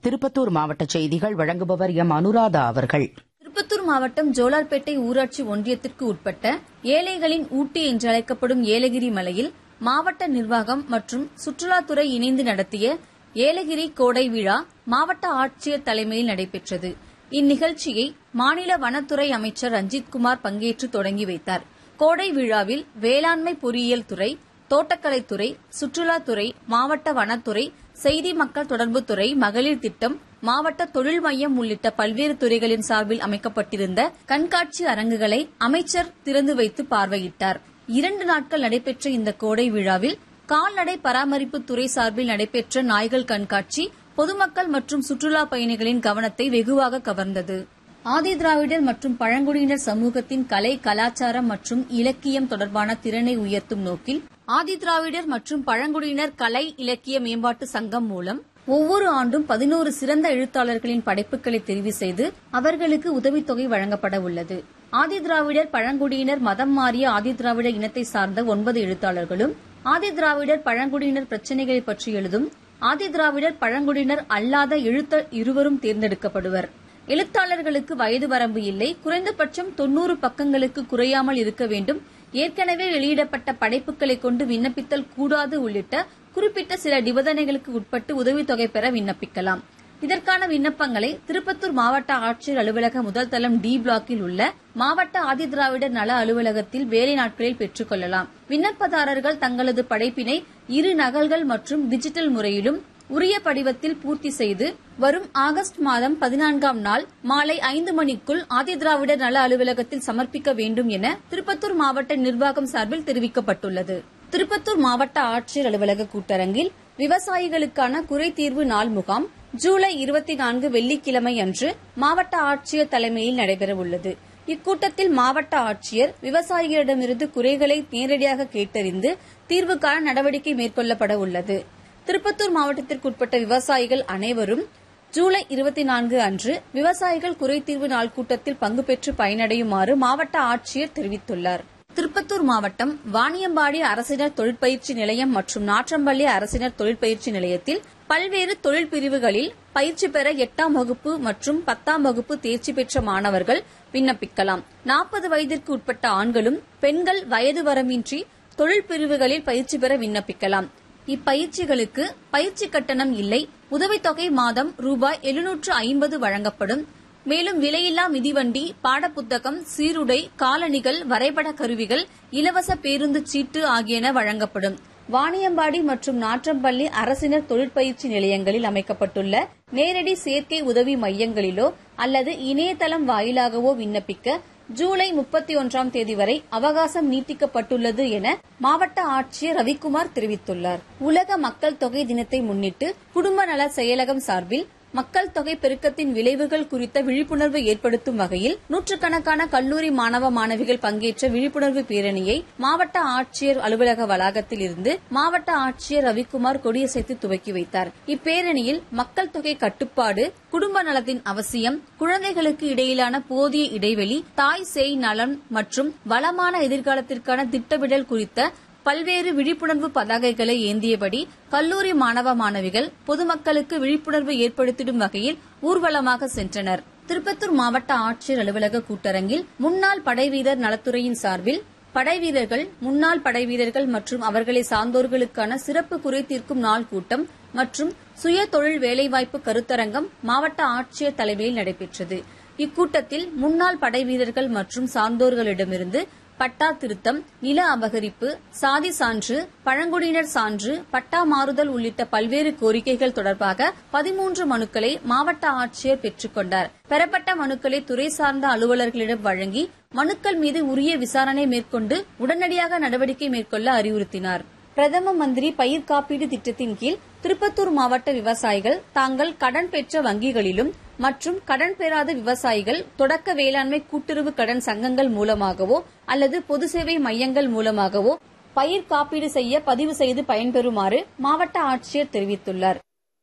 திருப்பத்தூர் மாவட்ட செய்திகள் வழங்குபவர் எம் அனுராதா அவர்கள் திருப்பத்தூர் மாவட்டம் ஜோலார்பேட்டை ஊராட்சி ஒன்றியத்திற்கு உட்பட்ட ஏழைகளின் ஊட்டி என்றழைக்கப்படும் ஏலகிரி மலையில் மாவட்ட நிர்வாகம் மற்றும் சுற்றுலாத்துறை இணைந்து நடத்திய ஏலகிரி கோடை விழா மாவட்ட ஆட்சியர் தலைமையில் நடைபெற்றது இந்நிகழ்ச்சியை மாநில வனத்துறை அமைச்சர் ரஞ்சித்குமார் பங்கேற்று தொடங்கி வைத்தார் கோடை விழாவில் வேளாண்மை பொறியியல் துறை தோட்டக்கலைத்துறை சுற்றுலாத்துறை மாவட்ட வனத்துறை செய்தி மக்கள் தொடர்புத்துறை மகளிர் திட்டம் மாவட்ட தொழில் மையம் உள்ளிட்ட பல்வேறு துறைகளின் சார்பில் அமைக்கப்பட்டிருந்த கண்காட்சி அரங்குகளை அமைச்சர் திறந்து வைத்து பார்வையிட்டார் இரண்டு நாட்கள் நடைபெற்ற இந்த கோடை விழாவில் கால்நடை பராமரிப்பு துறை சார்பில் நடைபெற்ற நாய்கள் கண்காட்சி பொதுமக்கள் மற்றும் சுற்றுலா பயணிகளின் கவனத்தை வெகுவாக கவர்ந்தது ஆதிதிராவிடர் மற்றும் பழங்குடியினர் சமூகத்தின் கலை கலாச்சாரம் மற்றும் இலக்கியம் தொடர்பான திறனை உயர்த்தும் நோக்கில் ஆதிதிராவிடர் மற்றும் பழங்குடியினர் கலை இலக்கிய மேம்பாட்டு சங்கம் மூலம் ஒவ்வொரு ஆண்டும் பதினோரு சிறந்த எழுத்தாளர்களின் படைப்புகளை தெரிவு செய்து அவர்களுக்கு உதவித்தொகை வழங்கப்பட உள்ளது ஆதிதிராவிடர் பழங்குடியினர் மதம் மாறிய ஆதிதிராவிடர் இனத்தை சார்ந்த ஒன்பது எழுத்தாளர்களும் ஆதிதிராவிடர் பழங்குடியினர் பிரச்சினைகளை பற்றி எழுதும் ஆதிதிராவிடர் பழங்குடியினர் அல்லாத எழுத்தர் இருவரும் தேர்ந்தெடுக்கப்படுவர் எழுத்தாளர்களுக்கு வயது வரம்பு இல்லை குறைந்தபட்சம் தொன்னூறு பக்கங்களுக்கு குறையாமல் இருக்க வேண்டும் ஏற்கனவே வெளியிடப்பட்ட படைப்புகளை கொண்டு விண்ணப்பித்தல் கூடாது உள்ளிட்ட குறிப்பிட்ட சில நிபந்தனைகளுக்கு உட்பட்டு உதவித்தொகை பெற விண்ணப்பிக்கலாம் இதற்கான விண்ணப்பங்களை திருப்பத்தூர் மாவட்ட ஆட்சியர் அலுவலக முதல் தளம் டி பிளாக்கில் உள்ள மாவட்ட ஆதிதிராவிடர் நல அலுவலகத்தில் வேலை நாட்களில் பெற்றுக் கொள்ளலாம் விண்ணப்பதாரர்கள் தங்களது படைப்பினை இரு நகல்கள் மற்றும் டிஜிட்டல் முறையிலும் உரிய படிவத்தில் பூர்த்தி செய்து வரும் ஆகஸ்ட் மாதம் பதினான்காம் நாள் மாலை ஐந்து மணிக்குள் ஆதிதிராவிடர் நல அலுவலகத்தில் சமர்ப்பிக்க வேண்டும் என திருப்பத்தூர் மாவட்ட நிர்வாகம் சார்பில் தெரிவிக்கப்பட்டுள்ளது திருப்பத்தூர் மாவட்ட ஆட்சியர் அலுவலக கூட்டரங்கில் விவசாயிகளுக்கான குறைதீர்வு நாள் முகாம் ஜூலை இருபத்தி நான்கு வெள்ளிக்கிழமை அன்று மாவட்ட ஆட்சியர் தலைமையில் நடைபெறவுள்ளது இக்கூட்டத்தில் மாவட்ட ஆட்சியர் விவசாயிகளிடமிருந்து குறைகளை நேரடியாக கேட்டறிந்து தீர்வுக்கான நடவடிக்கை மேற்கொள்ளப்பட உள்ளது திருப்பத்தூர் மாவட்டத்திற்குட்பட்ட விவசாயிகள் அனைவரும் ஜூலை இருபத்தி நான்கு அன்று விவசாயிகள் குறைதீர்வு நாள் கூட்டத்தில் பங்கு பெற்று பயனடையுமாறு மாவட்ட ஆட்சியர் தெரிவித்துள்ளார் திருப்பத்தூர் மாவட்டம் வாணியம்பாடி அரசினர் தொழிற்பயிற்சி நிலையம் மற்றும் நாற்றம்பள்ளி அரசினர் தொழிற்பயிற்சி நிலையத்தில் பல்வேறு தொழில் பிரிவுகளில் பயிற்சி பெற எட்டாம் வகுப்பு மற்றும் பத்தாம் வகுப்பு தேர்ச்சி பெற்ற மாணவர்கள் விண்ணப்பிக்கலாம் நாற்பது வயதிற்கு உட்பட்ட ஆண்களும் பெண்கள் வயது வரம்பின்றி தொழில் பிரிவுகளில் பயிற்சி பெற விண்ணப்பிக்கலாம் இப்பயிற்சிகளுக்கு பயிற்சி கட்டணம் இல்லை உதவித்தொகை மாதம் ரூபாய் எழுநூற்று ஐம்பது வழங்கப்படும் மேலும் விலையில்லா மிதிவண்டி பாடப்புத்தகம் சீருடை காலணிகள் வரைபட கருவிகள் இலவச பேருந்து சீட்டு ஆகியன வழங்கப்படும் வாணியம்பாடி மற்றும் நாற்றம்பள்ளி அரசினர் தொழிற்பயிற்சி நிலையங்களில் அமைக்கப்பட்டுள்ள நேரடி சேர்க்கை உதவி மையங்களிலோ அல்லது இணையதளம் வாயிலாகவோ விண்ணப்பிக்க ஜூலை முப்பத்தி ஒன்றாம் தேதி வரை அவகாசம் நீட்டிக்கப்பட்டுள்ளது என மாவட்ட ஆட்சியர் ரவிக்குமார் தெரிவித்துள்ளார் உலக மக்கள் தொகை தினத்தை முன்னிட்டு குடும்ப நல செயலகம் சார்பில் மக்கள் தொகை பெருக்கத்தின் விளைவுகள் குறித்த விழிப்புணர்வு ஏற்படுத்தும் வகையில் நூற்றுக்கணக்கான கல்லூரி மாணவ மாணவிகள் பங்கேற்ற விழிப்புணர்வு பேரணியை மாவட்ட ஆட்சியர் அலுவலக வளாகத்தில் இருந்து மாவட்ட ஆட்சியர் ரவிக்குமார் கொடியசைத்து துவக்கி வைத்தார் இப்பேரணியில் மக்கள் தொகை கட்டுப்பாடு குடும்ப நலத்தின் அவசியம் குழந்தைகளுக்கு இடையிலான போதிய இடைவெளி தாய் சேய் நலன் மற்றும் வளமான எதிர்காலத்திற்கான திட்டமிடல் குறித்த பல்வேறு விழிப்புணர்வு பதாகைகளை ஏந்தியபடி கல்லூரி மாணவ மாணவிகள் பொதுமக்களுக்கு விழிப்புணர்வு ஏற்படுத்திடும் வகையில் ஊர்வலமாக சென்றனர் திருப்பத்தூர் மாவட்ட ஆட்சியர் அலுவலக கூட்டரங்கில் முன்னாள் படைவீரர் நலத்துறையின் சார்பில் படைவீரர்கள் முன்னாள் படைவீரர்கள் மற்றும் அவர்களை சார்ந்தோர்களுக்கான சிறப்பு குறை தீர்க்கும் நாள் கூட்டம் மற்றும் சுய தொழில் வேலைவாய்ப்பு கருத்தரங்கம் மாவட்ட ஆட்சியர் தலைமையில் நடைபெற்றது இக்கூட்டத்தில் முன்னாள் படைவீரர்கள் மற்றும் சார்ந்தோர்களிடமிருந்து பட்டா திருத்தம் நில அபகரிப்பு சாதி சான்று பழங்குடியினர் சான்று பட்டா மாறுதல் உள்ளிட்ட பல்வேறு கோரிக்கைகள் தொடர்பாக பதிமூன்று மனுக்களை மாவட்ட ஆட்சியர் பெற்றுக் கொண்டார் பெறப்பட்ட மனுக்களை துறை சார்ந்த அலுவலர்களிடம் வழங்கி மனுக்கள் மீது உரிய விசாரணை மேற்கொண்டு உடனடியாக நடவடிக்கை மேற்கொள்ள அறிவுறுத்தினார் பிரதம மந்திரி பயிர் காப்பீடு திட்டத்தின் கீழ் திருப்பத்தூர் மாவட்ட விவசாயிகள் தாங்கள் கடன் பெற்ற வங்கிகளிலும் மற்றும் கடன் பெறாத விவசாயிகள் தொடக்க வேளாண்மை கூட்டுறவு கடன் சங்கங்கள் மூலமாகவோ அல்லது பொது சேவை மையங்கள் மூலமாகவோ பயிர் காப்பீடு செய்ய பதிவு செய்து பயன்பெறுமாறு மாவட்ட ஆட்சியர் தெரிவித்துள்ளார்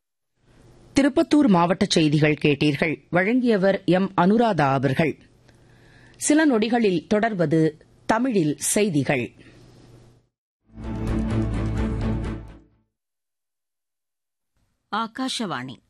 திருப்பத்தூர் மாவட்ட செய்திகள் கேட்டீர்கள் வழங்கியவர் எம் அனுராதா அவர்கள் சில நொடிகளில் தொடர்வது தமிழில் செய்திகள் ಆಕಾಶವಾಣಿ